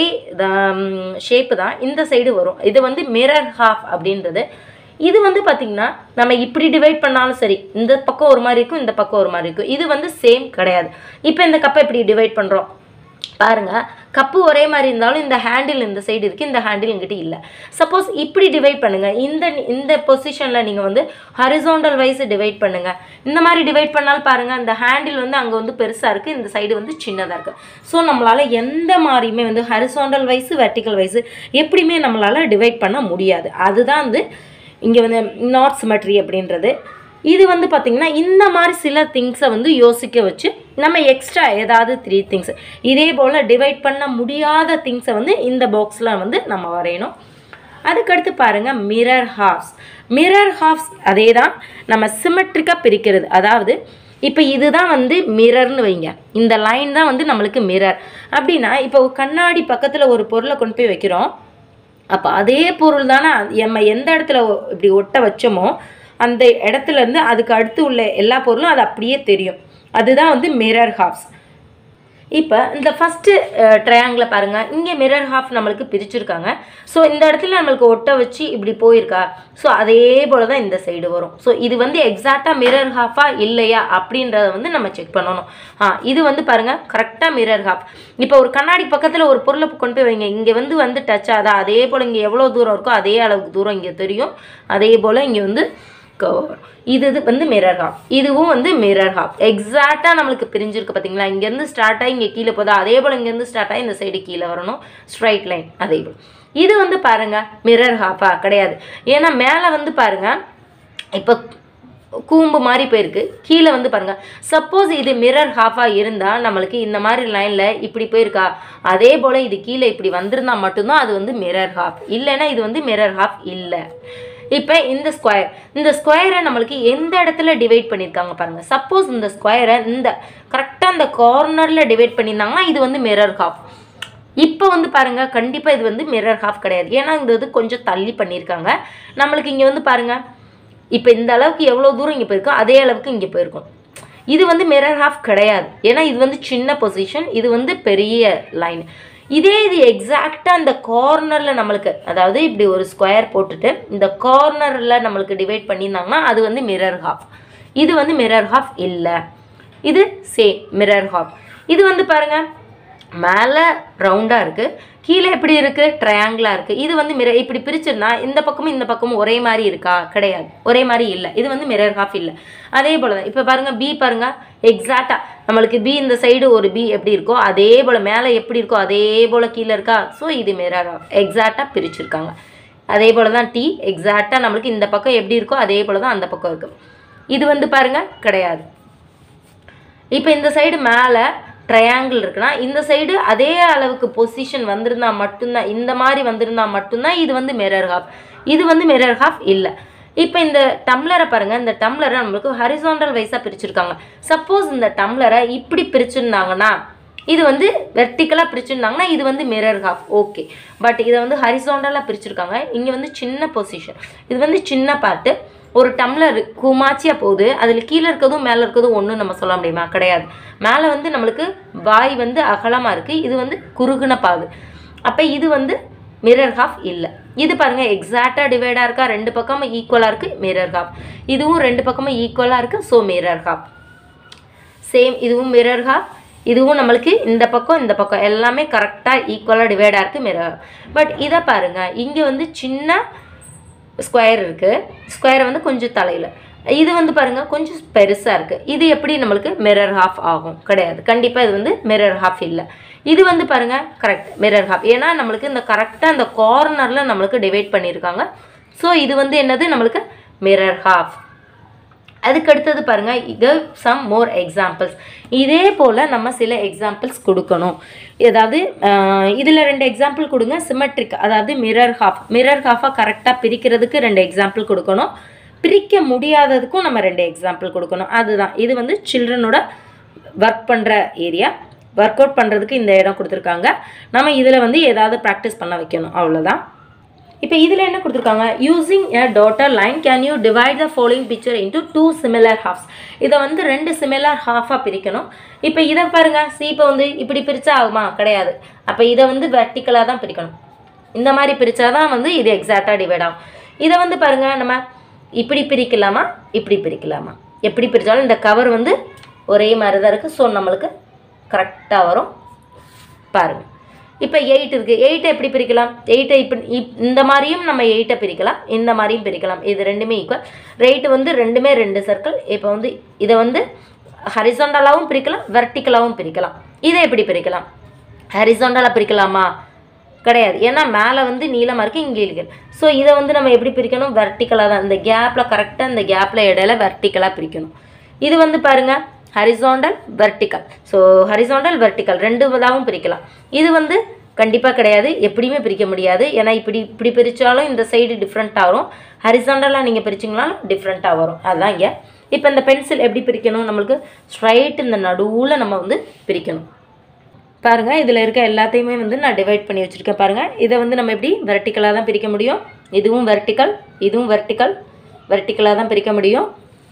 ஷேப்பு தான் இந்த சைடு வரும் இது வந்து மிரர் ஹாஃப் அப்படின்றது இது வந்து பார்த்திங்கன்னா நம்ம இப்படி டிவைட் பண்ணாலும் சரி இந்த பக்கம் ஒரு மாதிரி இருக்கும் இந்த பக்கம் ஒரு மாதிரி இருக்கும் இது வந்து சேம் கிடையாது இப்போ இந்த கப்பை இப்படி டிவைட் பண்ணுறோம் பாருங்க கப்பு ஒரே மாதிரி இருந்தாலும் இந்த ஹேண்டில் இந்த சைடு இருக்குது இந்த ஹேண்டில் இங்கிட்ட இல்லை சப்போஸ் இப்படி டிவைட் பண்ணுங்கள் இந்த இந்த பொசிஷனில் நீங்கள் வந்து ஹரிசோண்டல் வைஸ் டிவைட் பண்ணுங்கள் இந்த மாதிரி டிவைட் பண்ணாலும் பாருங்கள் இந்த ஹேண்டில் வந்து அங்கே வந்து பெருசாக இருக்குது இந்த சைடு வந்து சின்னதாக இருக்குது ஸோ நம்மளால் எந்த மாதிரியுமே வந்து ஹரிசோண்டல் வைஸ் வெர்டிக்கல் வைஸ் எப்படியுமே நம்மளால் டிவைட் பண்ண முடியாது அதுதான் வந்து இங்கே வந்து நாட் சிமெட்ரி அப்படின்றது இது வந்து பார்த்திங்கன்னா இந்த மாதிரி சில திங்ஸை வந்து யோசிக்க வச்சு நம்ம எக்ஸ்ட்ரா ஏதாவது த்ரீ திங்ஸ் இதே போல் டிவைட் பண்ண முடியாத திங்ஸை வந்து இந்த பாக்ஸில் வந்து நம்ம வரையணும் அதுக்கடுத்து பாருங்கள் மிரர் ஹாஃப்ஸ் மிரர் ஹாஃப்ஸ் அதே தான் நம்ம சிமெட்ரிக்காக பிரிக்கிறது அதாவது இப்போ இதுதான் வந்து மிரர்னு வைங்க இந்த லைன் தான் வந்து நம்மளுக்கு மிரர் அப்படின்னா இப்போ கண்ணாடி பக்கத்தில் ஒரு பொருளை கொண்டு போய் வைக்கிறோம் அப்போ அதே பொருள் தானே நம்ம எந்த இடத்துல இப்படி ஒட்ட வச்சோமோ அந்த இடத்துல இருந்து அதுக்கு அடுத்து உள்ள எல்லா பொருளும் அது அப்படியே தெரியும் அதுதான் வந்து மிரர் ஹாஃப்ஸ் இப்போ இந்த ஃபஸ்ட்டு ட்ரையாங்கில் பாருங்கள் இங்கே மிரர் ஹாஃப் நம்மளுக்கு பிரிச்சிருக்காங்க ஸோ இந்த இடத்துல நம்மளுக்கு ஒட்ட வச்சு இப்படி போயிருக்கா ஸோ அதே போல் தான் இந்த சைடு வரும் ஸோ இது வந்து எக்ஸாக்டாக மிரர் ஹாஃபா இல்லையா அப்படின்றத வந்து நம்ம செக் பண்ணணும் ஆ இது வந்து பாருங்கள் கரெக்டாக மிரர் ஹாஃப் இப்போ ஒரு கண்ணாடி பக்கத்தில் ஒரு பொருளை கொண்டு போய் வைங்க இங்கே வந்து வந்து டச் ஆதா அதே போல் இங்கே எவ்வளோ தூரம் இருக்கோ அதே அளவுக்கு தூரம் இங்கே தெரியும் அதே போல் இங்கே வந்து கவர் இது இது வந்து மிரர் ஹாஃப் இதுவும் வந்து மிரர் ஹாஃப் எக்ஸாக்டாக நம்மளுக்கு பிரிஞ்சிருக்கு பார்த்தீங்களா இங்கேருந்து ஸ்டார்ட் ஆகி இங்கே கீழே போதா அதே போல் இங்கேருந்து ஸ்டார்ட் ஆகி இந்த சைடு கீழே வரணும் ஸ்ட்ரைட் லைன் அதே போல் இது வந்து பாருங்கள் மிரர் ஹாஃபா கிடையாது ஏன்னா மேலே வந்து பாருங்கள் இப்போ கூம்பு மாதிரி போயிருக்கு கீழே வந்து பாருங்கள் சப்போஸ் இது மிரர் ஹாஃபாக இருந்தால் நம்மளுக்கு இந்த மாதிரி லைனில் இப்படி போயிருக்கா அதே போல் இது கீழே இப்படி வந்திருந்தா மட்டும்தான் அது வந்து மிரர் ஹாஃப் இல்லைன்னா இது வந்து மிரர் ஹாஃப் இல்லை இப்போ இந்த ஸ்கொயர் இந்த ஸ்கொயரை நம்மளுக்கு எந்த இடத்துல டிவைட் பண்ணியிருக்காங்க பாருங்கள் சப்போஸ் இந்த ஸ்கொயரை இந்த கரெக்டாக இந்த கார்னரில் டிவைட் பண்ணியிருந்தாங்கன்னா இது வந்து மிரர் ஹாஃப் இப்போ வந்து பாருங்கள் கண்டிப்பாக இது வந்து மிரர் ஹாஃப் கிடையாது ஏன்னா இந்த இது கொஞ்சம் தள்ளி பண்ணியிருக்காங்க நம்மளுக்கு இங்கே வந்து பாருங்கள் இப்போ இந்த அளவுக்கு எவ்வளோ தூரம் இங்கே போயிருக்கோ அதே அளவுக்கு இங்கே போயிருக்கும் இது வந்து மிரர் ஹாஃப் கிடையாது ஏன்னா இது வந்து சின்ன பொசிஷன் இது வந்து பெரிய லைன் இதே இது எக்ஸாக்டாக இந்த கார்னரில் நம்மளுக்கு அதாவது இப்படி ஒரு ஸ்கொயர் போட்டுட்டு இந்த கார்னரில் நம்மளுக்கு டிவைட் பண்ணியிருந்தாங்கன்னா அது வந்து மிரர் ஹாஃப் இது வந்து மிரர் ஹாஃப் இல்லை இது சேம் மிரர் ஹாஃப் இது வந்து பாருங்கள் மேலே ரவுண்டாக இருக்குது கீழே எப்படி இருக்குது ட்ரையாங்கிளாக இருக்குது இது வந்து மிரர் இப்படி பிரிச்சிருந்தா இந்த பக்கமும் இந்த பக்கமும் ஒரே மாதிரி இருக்கா கிடையாது ஒரே மாதிரி இல்லை இது வந்து மிரர் ஹாஃப் இல்லை அதே போல் தான் இப்போ பாருங்கள் பி பாருங்கள் எக்ஸாக்டாக நம்மளுக்கு பி இந்த சைடு ஒரு பி எப்படி இருக்கோ அதே போல் மேலே எப்படி இருக்கோ அதே போல் கீழே இருக்கா ஸோ இது மிரர் ஹாஃப் எக்ஸாக்டாக பிரிச்சிருக்காங்க அதே போல் தான் டி எக்ஸாக்டாக நம்மளுக்கு இந்த பக்கம் எப்படி இருக்கோ அதே போல் தான் அந்த பக்கம் இருக்குது இது வந்து பாருங்கள் கிடையாது இப்போ இந்த சைடு மேலே ட்ரையாங்கிள் இருக்குன்னா இந்த சைடு அதே அளவுக்கு பொசிஷன் வந்திருந்தா மட்டும்தான் இந்த மாதிரி வந்திருந்தா மட்டும்தான் இது வந்து மிரர் ஹாஃப் இது வந்து மிரர் ஹாஃப் இல்லை இப்போ இந்த டம்ளரை பாருங்கள் இந்த டம்ளரை நம்மளுக்கு ஹரிசாண்டல் வைஸாக பிரிச்சிருக்காங்க சப்போஸ் இந்த டம்ளரை இப்படி பிரிச்சிருந்தாங்கன்னா இது வந்து வெர்டிக்கலாக பிரிச்சிருந்தாங்கன்னா இது வந்து மிரர் ஹாஃப் ஓகே பட் இதை வந்து ஹரிசாண்டலாக பிரிச்சிருக்காங்க இங்கே வந்து சின்ன பொசிஷன் இது வந்து சின்ன பார்ட்டு ஒரு டம்ளர் குமாச்சியாக போகுது அதில் கீழே இருக்கிறதும் மேலே இருக்கிறதும் ஒன்றும் நம்ம சொல்ல முடியுமா கிடையாது மேலே வந்து நம்மளுக்கு வாய் வந்து அகலமாக இருக்குது இது வந்து குறுகுன பாகு அப்போ இது வந்து மிரர் ஹாஃப் இல்லை இது பாருங்கள் எக்ஸாக்டாக டிவைடாக இருக்கா ரெண்டு பக்கமும் ஈக்குவலாக இருக்குது மிரர் ஹாஃப் இதுவும் ரெண்டு பக்கமும் ஈக்குவலாக இருக்குது ஸோ மிரர் ஹாஃப் சேம் இதுவும் மிரர் ஹாஃப் இதுவும் நம்மளுக்கு இந்த பக்கம் இந்த பக்கம் எல்லாமே கரெக்டாக ஈக்குவலாக டிவைடாக இருக்குது மிரர் பட் இதை பாருங்கள் இங்கே வந்து சின்ன ஸ்கொயர் இருக்குது ஸ்கொயர் வந்து கொஞ்சம் தலையில் இது வந்து பாருங்கள் கொஞ்சம் பெருசாக இருக்குது இது எப்படி நம்மளுக்கு மிரர் ஹாஃப் ஆகும் கிடையாது கண்டிப்பாக இது வந்து மிரர் ஹாஃப் இல்லை இது வந்து பாருங்கள் கரெக்ட் மிரர் ஹாஃப் ஏன்னா நம்மளுக்கு இந்த கரெக்டாக இந்த கார்னரில் நம்மளுக்கு டிவைட் பண்ணியிருக்காங்க ஸோ இது வந்து என்னது நம்மளுக்கு மிரர் ஹாஃப் அதுக்கு அடுத்தது பாருங்கள் இது சம் மோர் எக்ஸாம்பிள்ஸ் இதே போல் நம்ம சில எக்ஸாம்பிள்ஸ் கொடுக்கணும் ஏதாவது இதில் ரெண்டு எக்ஸாம்பிள் கொடுங்க சிமெட்ரிக் அதாவது மிரர் ஹாஃப் மிரர் ஹாஃபாக கரெக்டாக பிரிக்கிறதுக்கு ரெண்டு எக்ஸாம்பிள் கொடுக்கணும் பிரிக்க முடியாததுக்கும் நம்ம ரெண்டு எக்ஸாம்பிள் கொடுக்கணும் அதுதான் இது வந்து சில்ட்ரனோட ஒர்க் பண்ணுற ஏரியா ஒர்க் அவுட் பண்ணுறதுக்கு இந்த இடம் கொடுத்துருக்காங்க நம்ம இதில் வந்து ஏதாவது ப்ராக்டிஸ் பண்ண வைக்கணும் அவ்வளோதான் இப்போ இதில் என்ன கொடுத்துருக்காங்க using a dotted line can you divide the following picture into two similar halves இதை வந்து ரெண்டு சிமிலர் ஹாஃபாக பிரிக்கணும் இப்போ இதை பாருங்க சி இப்போ வந்து இப்படி பிரித்தா ஆகுமா கிடையாது அப்போ இதை வந்து வெர்டிக்கலாக தான் பிரிக்கணும் இந்த மாதிரி பிரித்தா தான் வந்து இது எக்ஸாக்டாக டிவைட் ஆகும் இதை வந்து பாருங்க நம்ம இப்படி பிரிக்கலாமா இப்படி பிரிக்கலாமா எப்படி பிரித்தாலும் இந்த கவர் வந்து ஒரே மாதிரி தான் இருக்குது ஸோ நம்மளுக்கு கரெக்டாக வரும் பாருங்கள் இப்போ எயிட் இருக்குது எயிட்டை எப்படி பிரிக்கலாம் எயிட்டை இப்போ இப் இந்த மாதிரியும் நம்ம எயிட்டை பிரிக்கலாம் இந்த மாதிரியும் பிரிக்கலாம் இது ரெண்டுமே ஈக்குவல் ரேட்டு வந்து ரெண்டுமே ரெண்டு சர்க்கிள் இப்போ வந்து இதை வந்து ஹரிசாண்டலாகவும் பிரிக்கலாம் வெர்டிக்கலாகவும் பிரிக்கலாம் இதை எப்படி பிரிக்கலாம் ஹரிசாண்டலாக பிரிக்கலாமா கிடையாது ஏன்னா மேலே வந்து நீளமாக இருக்குது இங்கே இருக்குது ஸோ இதை வந்து நம்ம எப்படி பிரிக்கணும் வெர்டிக்கலாக தான் இந்த கேப்பில் கரெக்டாக இந்த கேப்பில் இடையில வெர்டிக்கலாக பிரிக்கணும் இது வந்து பாருங்கள் horizontal vertical so horizontal vertical ரெண்டு இதாகவும் பிரிக்கலாம் இது வந்து கண்டிப்பாக கிடையாது எப்படியுமே பிரிக்க முடியாது ஏன்னா இப்படி இப்படி பிரித்தாலும் இந்த சைடு டிஃப்ரெண்ட்டாக வரும் ஹரிசாண்டலாக நீங்கள் பிரிச்சிங்கனாலும் டிஃப்ரெண்ட்டாக வரும் அதுதான் இங்கே இப்போ இந்த பென்சில் எப்படி பிரிக்கணும் நம்மளுக்கு ஸ்ட்ரைட் இந்த நடுவில் நம்ம வந்து பிரிக்கணும் பாருங்கள் இதில் இருக்க எல்லாத்தையுமே வந்து நான் டிவைட் பண்ணி வச்சுருக்கேன் பாருங்கள் இதை வந்து நம்ம எப்படி வெர்டிக்கலாக தான் பிரிக்க முடியும் இதுவும் வெர்டிக்கல் இதுவும் வெர்டிக்கல் வெர்டிக்கலாக தான் பிரிக்க முடியும்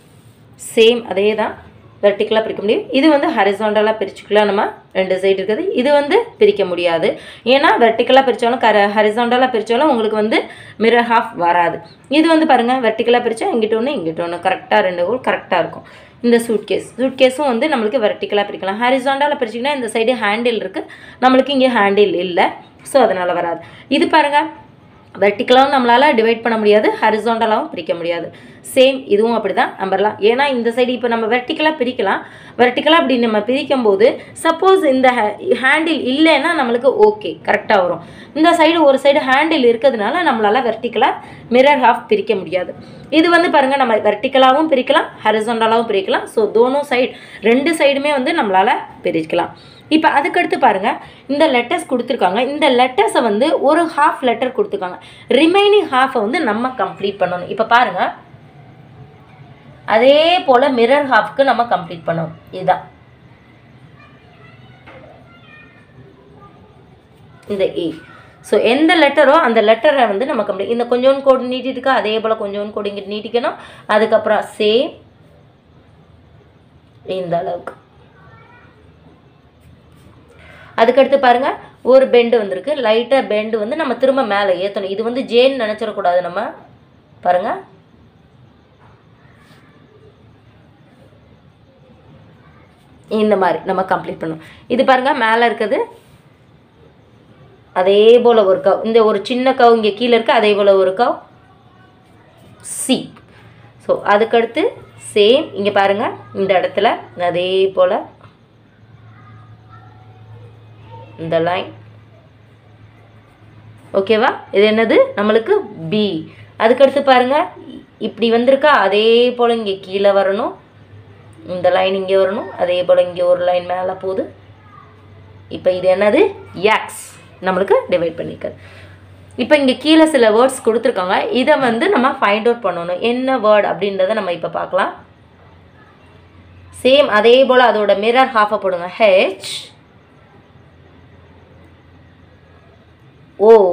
சேம் அதே தான் வெர்டிக்கலாக பிரிக்க முடியும் இது வந்து ஹரிசாண்டலாக பிரிச்சுக்கலாம் நம்ம ரெண்டு சைடு இருக்குது இது வந்து பிரிக்க முடியாது ஏன்னா வெர்டிக்கலாக பிரித்தாலும் கர ஹரிசாண்டலாக பிரித்தாலும் உங்களுக்கு வந்து மிரர் ஹாஃப் வராது இது வந்து பாருங்கள் வெர்டிக்கலாக பிரித்தா இங்கிட்ட ஒன்று இங்கிட்ட ஒன்று கரெக்டாக ரெண்டு ஹோல் கரெக்டாக இருக்கும் இந்த சூட் கேஸ் சூட் கேஸும் வந்து நம்மளுக்கு வெர்டிக்கலாக பிரிக்கலாம் ஹரிசாண்டலாக பிரிச்சிங்கன்னா இந்த சைடு ஹேண்டில் இருக்குது நம்மளுக்கு இங்கே ஹேண்டில் இல்லை ஸோ அதனால் வராது இது பாருங்கள் வெர்டிக்கலாகவும் நம்மளால் டிவைட் பண்ண முடியாது ஹரிசாண்டலாகவும் பிரிக்க முடியாது சேம் இதுவும் அப்படி தான் நம்பர்லாம் ஏன்னா இந்த சைடு இப்போ நம்ம வெர்டிக்கலாக பிரிக்கலாம் வெர்டிக்கலாக அப்படி நம்ம பிரிக்கும் போது சப்போஸ் இந்த ஹேண்டில் இல்லைன்னா நம்மளுக்கு ஓகே கரெக்டாக வரும் இந்த சைடு ஒரு சைடு ஹேண்டில் இருக்கிறதுனால நம்மளால் வெர்டிக்கலாக மிரர் ஹாஃப் பிரிக்க முடியாது இது வந்து பாருங்கள் நம்ம வெர்டிக்கலாகவும் பிரிக்கலாம் ஹரிசாண்டலாகவும் பிரிக்கலாம் ஸோ தோனோ சைடு ரெண்டு சைடுமே வந்து நம்மளால் பிரிக்கலாம் இப்போ அதுக்கடுத்து பாருங்கள் இந்த லெட்டர்ஸ் கொடுத்துருக்காங்க இந்த லெட்டர்ஸை வந்து ஒரு ஹாஃப் லெட்டர் கொடுத்துருக்காங்க ரிமைனிங் ஹாஃபை வந்து நம்ம கம்ப்ளீட் பண்ணணும் இப்போ பாருங்கள் அதே போல் மிரர் ஹாஃப்க்கு நம்ம கம்ப்ளீட் பண்ணணும் இதுதான் இந்த ஏ ஸோ எந்த லெட்டரோ அந்த லெட்டரை வந்து நம்ம கம்ப்ளீட் இந்த கொஞ்சோண்டு கோடு நீட்டிட்டுக்கா அதே போல் கொஞ்சோண்டு கோடு இங்கிட்டு நீட்டிக்கணும் அதுக்கப்புறம் சேம் இந்த அளவுக்கு அதுக்கடுத்து பாருங்க ஒரு பெண்டு வந்திருக்கு லைட்டாக பெண்டு வந்து நம்ம திரும்ப மேலே ஏற்றணும் இது வந்து ஜேன்னு நினச்சிடக்கூடாது நம்ம பாருங்க இந்த மாதிரி நம்ம கம்ப்ளீட் பண்ணணும் இது பாருங்க மேலே இருக்குது அதே போல் ஒரு கவ் இந்த ஒரு சின்ன கவ் இங்கே கீழே இருக்குது அதே போல் ஒரு கவ் சி ஸோ அதுக்கடுத்து சேம் இங்கே பாருங்கள் இந்த இடத்துல அதே போல் இந்த லைன் ஓகேவா இது என்னது நம்மளுக்கு பி அதுக்கடுத்து பாருங்க இப்படி வந்திருக்கா அதே போல் இங்கே கீழே வரணும் இந்த லைன் இங்கே வரணும் அதே போல் இங்கே ஒரு லைன் மேலே போகுது இப்போ இது என்னது எக்ஸ் நம்மளுக்கு டிவைட் பண்ணிக்கிறது இப்போ இங்கே கீழே சில வேர்ட்ஸ் கொடுத்துருக்காங்க இதை வந்து நம்ம ஃபைண்ட் அவுட் பண்ணணும் என்ன வேர்ட் அப்படின்றத நம்ம இப்போ பார்க்கலாம் சேம் அதே போல் அதோட மிரர் ஹாஃபை போடுங்க ஹெச் ஓ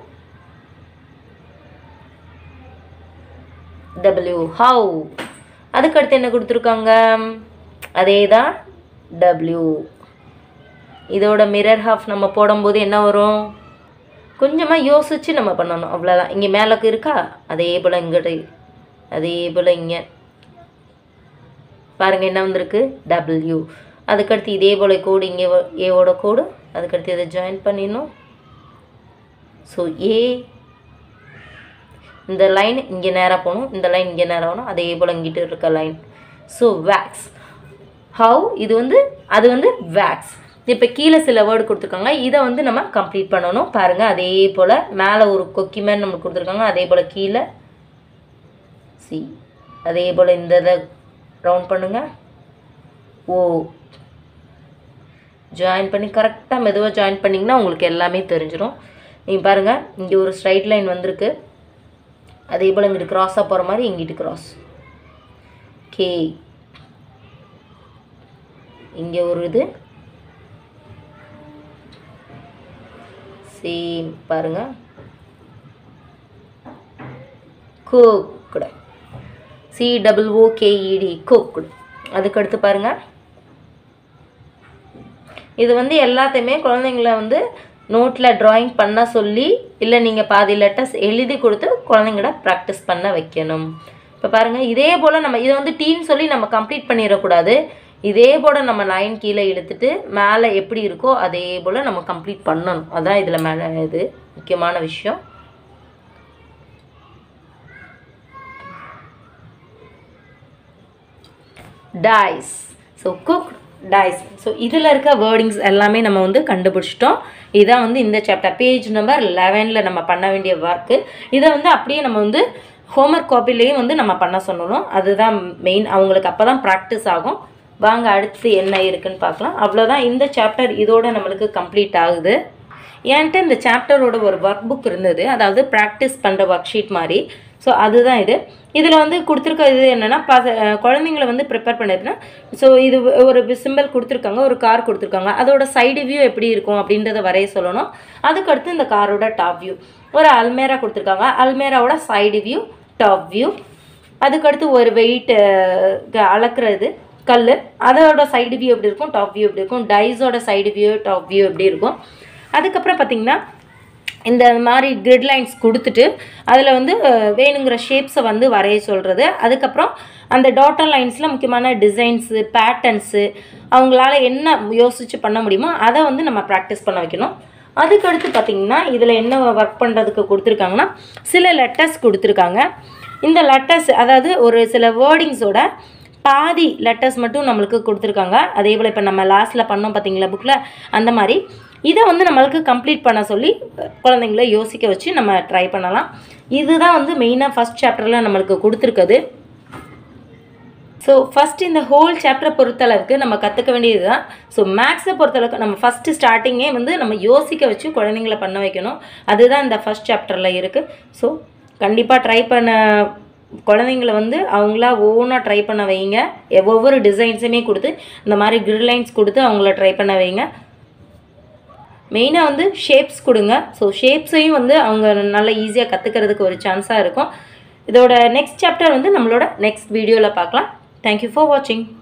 டபிள்யூ ஹவு அதுக்கடுத்து என்ன கொடுத்துருக்காங்க அதே தான் டபிள்யூ இதோட மிரர் ஹாஃப் நம்ம போடும்போது என்ன வரும் கொஞ்சமாக யோசித்து நம்ம பண்ணணும் அவ்வளோதான் இங்கே மேலக்கு இருக்கா அதே போல் இங்கிட்ட அதே போல் இங்கே பாருங்கள் என்ன வந்திருக்கு டபிள்யூ அதுக்கடுத்து இதே போல் கோடு இங்கே ஏவோட கோடு அதுக்கடுத்து இதை ஜாயின் பண்ணிடணும் ஸோ ஏ இந்த லைன் இங்கே நேராக போகணும் இந்த லைன் இங்கே நேராக ஆகணும் அதே போல் இங்கிட்டு இருக்க லைன் ஸோ வேக்ஸ் ஹவு இது வந்து அது வந்து வேக்ஸ் இப்போ கீழே சில வேர்டு கொடுத்துருக்காங்க இதை வந்து நம்ம கம்ப்ளீட் பண்ணணும் பாருங்கள் அதே போல் மேலே ஒரு கொக்கி மேன் நம்மளுக்கு கொடுத்துருக்காங்க அதே போல் கீழே சி அதே போல் இந்த இதை ரவுண்ட் பண்ணுங்கள் ஓ ஜாயின் பண்ணி கரெக்டாக மெதுவாக ஜாயின் பண்ணிங்கன்னா உங்களுக்கு எல்லாமே தெரிஞ்சிடும் நீங்கள் பாருங்கள் இங்கே ஒரு ஸ்ட்ரைட் லைன் வந்திருக்கு அதே போல் இங்கிட்டு கிராஸாக போகிற மாதிரி இங்கிட்டு கிராஸ் கே இங்கே ஒரு இது சேம் பாருங்க cooked C double O K E D cooked அதுக்கடுத்து பாருங்கள் இது வந்து எல்லாத்தையுமே குழந்தைங்கள வந்து நோட்டில் ட்ராயிங் பண்ண சொல்லி இல்லை நீங்கள் பாதி லெட்டர்ஸ் எழுதி கொடுத்து குழந்தைங்கள ப்ராக்டிஸ் பண்ண வைக்கணும் இப்போ பாருங்கள் இதே போல் நம்ம இதை வந்து டீன்னு சொல்லி நம்ம கம்ப்ளீட் பண்ணிடக்கூடாது இதே போல் நம்ம லைன் கீழே இழுத்துட்டு மேலே எப்படி இருக்கோ அதே போல் நம்ம கம்ப்ளீட் பண்ணணும் அதான் இதில் மேலே இது முக்கியமான விஷயம் dice so cook dice so இதில் இருக்க வேர்டிங்ஸ் எல்லாமே நம்ம வந்து கண்டுபிடிச்சிட்டோம் இதான் வந்து இந்த சாப்டர் பேஜ் நம்பர் லெவனில் நம்ம பண்ண வேண்டிய ஒர்க்கு இதை வந்து அப்படியே நம்ம வந்து ஹோம்ஒர்க் காப்பிலையும் வந்து நம்ம பண்ண சொல்லணும் அதுதான் மெயின் அவங்களுக்கு அப்போ தான் ப்ராக்டிஸ் ஆகும் வாங்க அடுத்து என்ன இருக்குன்னு பார்க்கலாம் அவ்வளோதான் இந்த சாப்டர் இதோட நம்மளுக்கு கம்ப்ளீட் ஆகுது என்கிட்ட இந்த சாப்டரோட ஒரு ஒர்க் புக் இருந்தது அதாவது ப்ராக்டிஸ் பண்ணுற ஒர்க் ஷீட் மாதிரி ஸோ அதுதான் இது இதில் வந்து கொடுத்துருக்க இது என்னென்னா பச குழந்தைங்கள வந்து ப்ரிப்பேர் பண்ணிருக்குன்னா ஸோ இது ஒரு சிம்பிள் கொடுத்துருக்காங்க ஒரு கார் கொடுத்துருக்காங்க அதோட சைடு வியூ எப்படி இருக்கும் அப்படின்றத வரைய சொல்லணும் அதுக்கடுத்து இந்த காரோட டாப் வியூ ஒரு அல்மேரா கொடுத்துருக்காங்க அல்மேராவோட சைடு வியூ டாப் வியூ அதுக்கடுத்து ஒரு வெயிட் அளக்குறது கல் அதோட சைடு வியூ எப்படி இருக்கும் டாப் வியூ எப்படி இருக்கும் டைஸோட சைடு வியூ டாப் வியூ எப்படி இருக்கும் அதுக்கப்புறம் பார்த்திங்கன்னா இந்த மாதிரி கிரிட் லைன்ஸ் கொடுத்துட்டு அதில் வந்து அஹ், வேணுங்கிற ஷேப்ஸை வந்து வரைய சொல்கிறது அதுக்கப்புறம் அந்த டாட்டர் லைன்ஸில் முக்கியமான டிசைன்ஸு பேட்டர்ன்ஸு அவங்களால என்ன யோசித்து பண்ண முடியுமோ அதை வந்து நம்ம ப்ராக்டிஸ் பண்ண வைக்கணும் அதுக்கடுத்து பார்த்தீங்கன்னா இதில் என்ன ஒர்க் பண்ணுறதுக்கு கொடுத்துருக்காங்கன்னா சில லெட்டர்ஸ் கொடுத்துருக்காங்க இந்த லெட்டர்ஸ் அதாவது ஒரு சில வேர்டிங்ஸோட பாதி லெட்டர்ஸ் மட்டும் நம்மளுக்கு கொடுத்துருக்காங்க அதே போல் இப்போ நம்ம லாஸ்ட்டில் பண்ணோம் பார்த்தீங்களா புக்கில் அந்த மாதிரி இதை வந்து நம்மளுக்கு கம்ப்ளீட் பண்ண சொல்லி குழந்தைங்கள யோசிக்க வச்சு நம்ம ட்ரை பண்ணலாம் இதுதான் வந்து மெயினாக ஃபஸ்ட் சாப்டரில் நம்மளுக்கு கொடுத்துருக்குது ஸோ ஃபஸ்ட் இந்த ஹோல் சாப்டரை பொறுத்தளவுக்கு நம்ம கற்றுக்க வேண்டியது தான் ஸோ மேக்ஸை பொறுத்தளவுக்கு நம்ம ஃபஸ்ட்டு ஸ்டார்டிங்கே வந்து நம்ம யோசிக்க வச்சு குழந்தைங்கள பண்ண வைக்கணும் அதுதான் இந்த ஃபஸ்ட் சாப்டரில் இருக்குது ஸோ கண்டிப்பாக ட்ரை பண்ண குழந்தைங்கள வந்து அவங்களா ஒவ்வொன்றா ட்ரை பண்ண வைங்க ஒவ்வொரு டிசைன்ஸுமே கொடுத்து இந்த மாதிரி கிரில் லைன்ஸ் கொடுத்து அவங்கள ட்ரை பண்ண வைங்க மெயினாக வந்து ஷேப்ஸ் கொடுங்க ஸோ ஷேப்ஸையும் வந்து அவங்க நல்லா ஈஸியாக கற்றுக்கிறதுக்கு ஒரு சான்ஸாக இருக்கும் இதோட நெக்ஸ்ட் சாப்டர் வந்து நம்மளோட நெக்ஸ்ட் வீடியோவில் பார்க்கலாம் தேங்க்யூ ஃபார் வாட்சிங்